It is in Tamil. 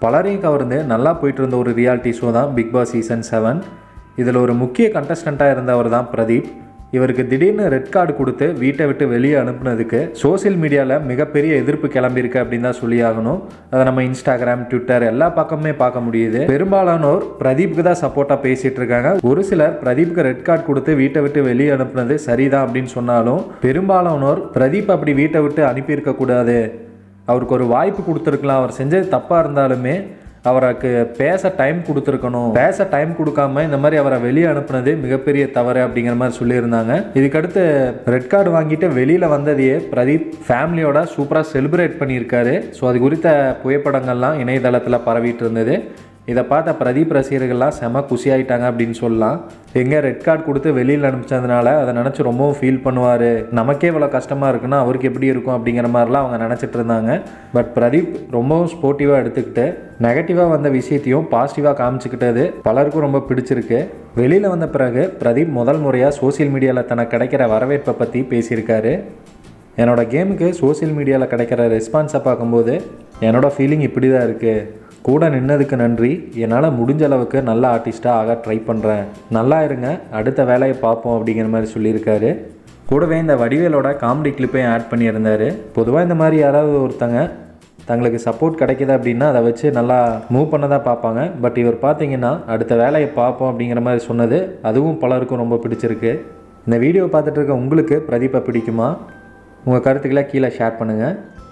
பலரையும் கவர்ந்து நல்லா போயிட்டு இருந்த ஒரு ரியாலிட்டி ஷோ தான் பிக் பாஸ் சீசன் செவன் இதில் ஒரு முக்கிய கண்டஸ்டண்ட்டாக இருந்தவர் தான் பிரதீப் இவருக்கு திடீர்னு ரெட் கார்டு கொடுத்து வீட்டை விட்டு வெளியே அனுப்புனதுக்கு சோஷியல் மீடியாவில் மிகப்பெரிய எதிர்ப்பு கிளம்பியிருக்கு அப்படின்னு தான் சொல்லி ஆகணும் அதை நம்ம இன்ஸ்டாகிராம் ட்விட்டர் எல்லா பக்கமுமே பார்க்க முடியுது பெரும்பாலானோர் பிரதீப்க்கு தான் சப்போர்ட்டாக பேசிட்டு இருக்காங்க ஒரு சிலர் பிரதீப்க்கு ரெட் கார்டு கொடுத்து வீட்டை விட்டு வெளியே அனுப்புனது சரிதான் அப்படின்னு சொன்னாலும் பெரும்பாலானோர் பிரதீப் அப்படி வீட்டை விட்டு அனுப்பியிருக்க கூடாது அவருக்கு ஒரு வாய்ப்பு கொடுத்துருக்கலாம் அவர் செஞ்சது தப்பாக இருந்தாலுமே அவருக்கு பேச டைம் கொடுத்துருக்கணும் பேச டைம் கொடுக்காம இந்த மாதிரி அவரை வெளியே அனுப்புனது மிகப்பெரிய தவறு அப்படிங்கிற மாதிரி சொல்லியிருந்தாங்க இதுக்கடுத்து ரெட் கார்டு வாங்கிட்டு வெளியில் வந்ததையே பிரதீப் ஃபேமிலியோட சூப்பராக செலிப்ரேட் பண்ணியிருக்காரு ஸோ அது குறித்த புகைப்படங்கள்லாம் இணையதளத்தில் பரவிட்டு இருந்தது இதை பார்த்த பிரதீப் ரசிகர்கள்லாம் செம குஷியாயிட்டாங்க அப்படின்னு சொல்லலாம் எங்கே ரெட் கார்டு கொடுத்து வெளியில் அனுப்பிச்சதுனால அதை நினச்சி ரொம்பவும் ஃபீல் பண்ணுவார் நமக்கே இவ்வளோ கஷ்டமாக இருக்குன்னா அவருக்கு எப்படி இருக்கும் அப்படிங்கிற மாதிரிலாம் அவங்க நினச்சிட்டு இருந்தாங்க பட் பிரதீப் ரொம்பவும் ஸ்போர்ட்டிவாக எடுத்துக்கிட்டு நெகட்டிவாக வந்த விஷயத்தையும் பாசிட்டிவாக காமிச்சிக்கிட்டது பலருக்கும் ரொம்ப பிடிச்சிருக்கு வெளியில் வந்த பிறகு பிரதீப் முதல் முறையாக சோஷியல் மீடியாவில் தனக்கு கிடைக்கிற வரவேற்பை பற்றி பேசியிருக்காரு என்னோட கேமுக்கு சோஷியல் மீடியாவில் கிடைக்கிற ரெஸ்பான்ஸை பார்க்கும்போது என்னோட ஃபீலிங் இப்படி தான் இருக்குது கூட நின்னதுக்கு நன்றி என்னால் முடிஞ்ச அளவுக்கு நல்ல ஆர்டிஸ்ட்டாக ஆக ட்ரை பண்ணுறேன் நல்லா இருங்க அடுத்த வேலையை பார்ப்போம் அப்படிங்கிற மாதிரி சொல்லியிருக்காரு கூடவே இந்த வடிவேலோட காமெடி கிளிப்பையும் ஆட் பண்ணியிருந்தாரு பொதுவாக இந்த மாதிரி யாராவது ஒருத்தங்க தங்களுக்கு சப்போர்ட் கிடைக்குது அப்படின்னா அதை வச்சு நல்லா மூவ் பண்ண தான் பார்ப்பாங்க பட் இவர் பார்த்தீங்கன்னா அடுத்த வேலையை பார்ப்போம் அப்படிங்கிற மாதிரி சொன்னது அதுவும் பலருக்கும் ரொம்ப பிடிச்சிருக்கு இந்த வீடியோ பார்த்துட்டு இருக்க உங்களுக்கு பிரதீப்பை பிடிக்குமா உங்கள் கருத்துக்களை கீழே ஷேர் பண்ணுங்கள்